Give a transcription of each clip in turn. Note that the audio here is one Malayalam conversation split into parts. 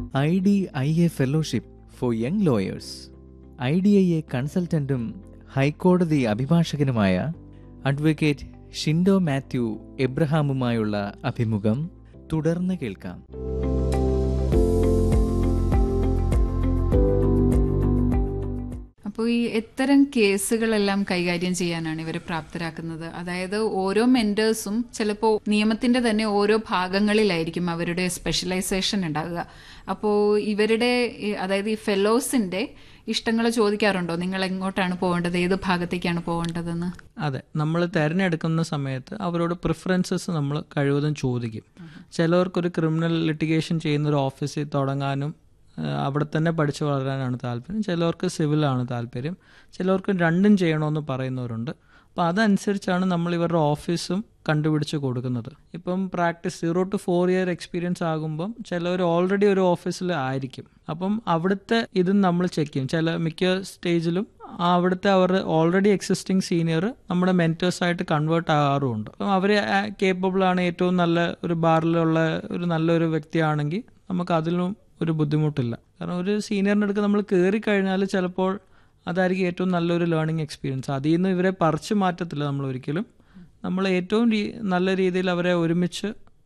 I D I A fellowship for young lawyers I D I A കൺസൾട്ടന്റും ഹൈക്കോടതി അഭിഭാഷകനുമായ അഡ്വക്കേറ്റ് ഷിൻഡോ മാത്യു എബ്രഹാമുമായുള്ള അഭിമുഖം തുടർന്ന് കേൾക്കാം അപ്പോൾ ഈ എത്തരം കേസുകളെല്ലാം കൈകാര്യം ചെയ്യാനാണ് ഇവരെ പ്രാപ്തരാക്കുന്നത് അതായത് ഓരോ മെന്റേഴ്സും ചിലപ്പോൾ നിയമത്തിന്റെ തന്നെ ഓരോ ഭാഗങ്ങളിലായിരിക്കും അവരുടെ സ്പെഷ്യലൈസേഷൻ ഉണ്ടാകുക അപ്പോൾ ഇവരുടെ ഈ- അതായത് ഈ ഫെലോസിന്റെ ഇഷ്ടങ്ങൾ ചോദിക്കാറുണ്ടോ നിങ്ങൾ എങ്ങോട്ടാണ് പോകേണ്ടത് ഏത് ഭാഗത്തേക്കാണ് പോകേണ്ടതെന്ന് അതെ നമ്മൾ തിരഞ്ഞെടുക്കുന്ന സമയത്ത് അവരോട് പ്രിഫറൻസസ് നമ്മൾ കഴിവതും ചോദിക്കും ചിലവർക്കൊരു ക്രിമിനൽ ലിറ്റിഗേഷൻ ചെയ്യുന്ന ഒരു ഓഫീസിൽ തുടങ്ങാനും ആ, അവിടെ തന്നെ പഠിച്ചു വളരാനാണ് താല്പര്യം ചിലവർക്ക് സിവിലാണ് താല്പര്യം ചിലവർക്ക് രണ്ടും ചെയ്യണമെന്ന് പറയുന്നവരുണ്ട് അപ്പോൾ അതനുസരിച്ചാണ് നമ്മൾ ഇവരുടെ ഓഫീസും കണ്ടുപിടിച്ച് കൊടുക്കുന്നത് ഇപ്പം practice zero to four year experience ആകുമ്പം ചിലവർ ഓൾറെഡി ഒരു ഓഫീസിൽ ആയിരിക്കും അപ്പം അവിടുത്തെ ഇതും നമ്മൾ ചെക്ക് ചെയ്യും ചില മിക്ക സ്റ്റേജിലും ആ അവിടുത്തെ അവർ ഓൾറെഡി എക്സിസ്റ്റിംഗ് സീനിയർ നമ്മുടെ മെൻറ്റേഴ്സായിട്ട് കൺവേർട്ട് ആകാറുമുണ്ട് അപ്പം അവർ കേപ്പബിൾ ആണ് ഏറ്റവും നല്ല ഒരു ബാറിലുള്ള ഒരു നല്ലൊരു വ്യക്തിയാണെങ്കിൽ നമുക്ക് അതിലും ഒരു ബുദ്ധിമുട്ടില്ല കാരണം ഒരു സീനിയറിൻ്റെ അടുക്ക് നമ്മൾ കയറി കഴിഞ്ഞാൽ ചിലപ്പോൾ അതായിരിക്കും ഏറ്റവും നല്ലൊരു ലേണിംഗ് എക്സ്പീരിയൻസ് അതിൽ നിന്ന് ഇവരെ പറിച്ചു മാറ്റത്തില്ല നമ്മൾ ഒരിക്കലും നമ്മൾ ഏറ്റവും രീ- നല്ല രീതിയിൽ അവരെ ഒരുമിച്ച്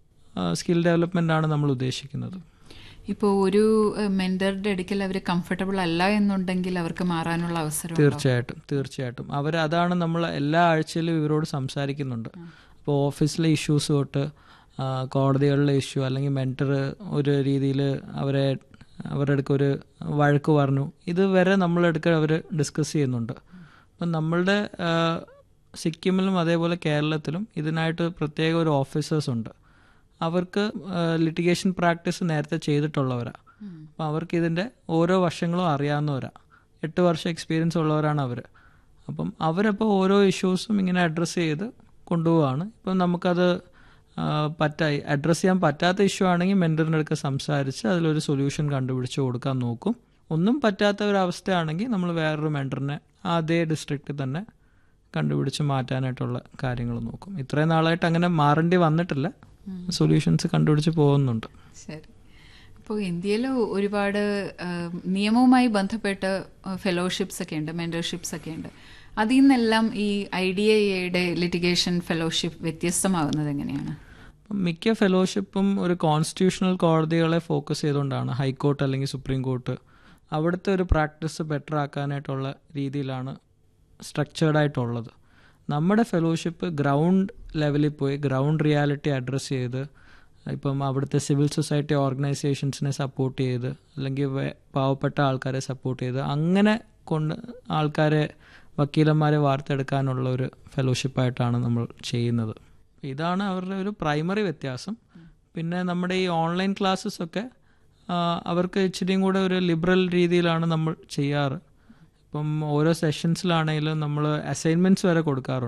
സ്കിൽ ഡെവലപ്മെൻ്റ് ആണ് നമ്മൾ ഉദ്ദേശിക്കുന്നത് ഇപ്പോൾ ഒരു മെന്ററുടെ അടുക്കൽ അവർ കംഫർട്ടബിൾ അല്ല എന്നുണ്ടെങ്കിൽ അവർക്ക് മാറാനുള്ള അവസരം തീർച്ചയായിട്ടും തീർച്ചയായിട്ടും അവർ അതാണ് നമ്മൾ എല്ലാ ആഴ്ചയിലും ഇവരോട് സംസാരിക്കുന്നുണ്ട് അപ്പോൾ ഓഫീസിലെ ഇഷ്യൂസ് തൊട്ട് ആ, കോടതികളിലെ ഇഷ്യൂ അല്ലെങ്കിൽ മെൻറ്റർ ഒരു രീതിയിൽ അവരെ അവരുടെ അടുക്ക ഒരു വഴക്ക് പറഞ്ഞു ഇത് വരെ നമ്മളെടുക്ക അവർ ഡിസ്കസ് ചെയ്യുന്നുണ്ട് അപ്പം നമ്മളുടെ ആ, സിക്കിമിലും അതേപോലെ കേരളത്തിലും ഇതിനായിട്ട് പ്രത്യേക ഒരു ഓഫീസേഴ്സ് ഉണ്ട് അവർക്ക് ലിറ്റിഗേഷൻ പ്രാക്ടീസ് നേരത്തെ ചെയ്തിട്ടുള്ളവരാ അപ്പം അവർക്ക് ഇതിൻ്റെ ഓരോ വശങ്ങളും അറിയാവുന്നവരാ എട്ട് വർഷം എക്സ്പീരിയൻസ് ഉള്ളവരാണ് അവർ അപ്പം അവരപ്പോൾ ഓരോ ഇഷ്യൂസും ഇങ്ങനെ അഡ്രസ്സ് ചെയ്ത് കൊണ്ടുപോവാണ് ഇപ്പം നമുക്കത് ആ, പറ്റായി അഡ്രസ്സ് ചെയ്യാൻ പറ്റാത്ത ഇഷ്യൂ ആണെങ്കിൽ മെൻറ്ററിൻ്റെ അടുക്ക സംസാരിച്ച് അതിലൊരു സൊല്യൂഷൻ കണ്ടുപിടിച്ച് കൊടുക്കാൻ നോക്കും ഒന്നും പറ്റാത്ത ഒരവസ്ഥയാണെങ്കിൽ നമ്മൾ വേറൊരു മെൻറ്ററിനെ അതേ ഡിസ്ട്രിക്റ്റിൽ തന്നെ കണ്ടുപിടിച്ച് മാറ്റാനായിട്ടുള്ള കാര്യങ്ങൾ നോക്കും ഇത്രയും നാളായിട്ട് അങ്ങനെ മാറേണ്ടി വന്നിട്ടില്ല സൊല്യൂഷൻസ് കണ്ടുപിടിച്ച് പോകുന്നുണ്ട് ശരി അപ്പോൾ ഇന്ത്യയിൽ ഒരുപാട് ആ, നിയമവുമായി ബന്ധപ്പെട്ട് ഫെലോഷിപ്സ് ഒക്കെ ഉണ്ട് മെന്റർഷിപ്സ് ഒക്കെ ഉണ്ട് അതിൽ നിന്നെല്ലാം ഈ ഐ ഡി എയുടെ ലിറ്റിഗേഷൻ ഫെലോഷിപ്പ് വ്യത്യസ്തമാകുന്നത് എങ്ങനെയാണ് അപ്പം മിക്ക ഫെലോഷിപ്പും ഒരു കോൺസ്റ്റിറ്റ്യൂഷണൽ കോടതികളെ ഫോക്കസ് ചെയ്തുകൊണ്ടാണ് ഹൈക്കോർട്ട് അല്ലെങ്കിൽ സുപ്രീം കോർട്ട് അവിടുത്തെ ഒരു പ്രാക്ടീസ് ബെറ്റർ ആക്കാനായിട്ടുള്ള രീതിയിലാണ് സ്ട്രക്ചേർഡ് ആയിട്ടുള്ളത് നമ്മുടെ ഫെലോഷിപ്പ് ഗ്രൗണ്ട് ലെവലിൽ പോയി ഗ്രൗണ്ട് റിയാലിറ്റി അഡ്രസ്സ് ചെയ്ത് ഇപ്പം അവിടുത്തെ സിവിൽ സൊസൈറ്റി ഓർഗനൈസേഷൻസിനെ സപ്പോർട്ട് ചെയ്ത് അല്ലെങ്കിൽ വേ- പാവപ്പെട്ട ആൾക്കാരെ സപ്പോർട്ട് ചെയ്ത് അങ്ങനെ കൊണ്ട് ആൾക്കാരെ വക്കീലന്മാരെ വാർത്തെടുക്കാനുള്ള ഒരു ഫെലോഷിപ്പായിട്ടാണ് നമ്മൾ ചെയ്യുന്നത് ഇതാണ് അവരുടെ ഒരു പ്രൈമറി വ്യത്യാസം പിന്നെ നമ്മുടെ ഈ ഓൺലൈൻ ക്ലാസ്സസ് ഒക്കെ ആ, അവർക്ക് ഇച്ചിരിയും കൂടെ ഒരു ലിബറൽ രീതിയിലാണ് നമ്മൾ ചെയ്യാറ് ഇപ്പം ഓരോ സെഷൻസിലാണെങ്കിലും നമ്മൾ അസൈൻമെൻറ്റ്സ് വരെ കൊടുക്കാറുണ്ട്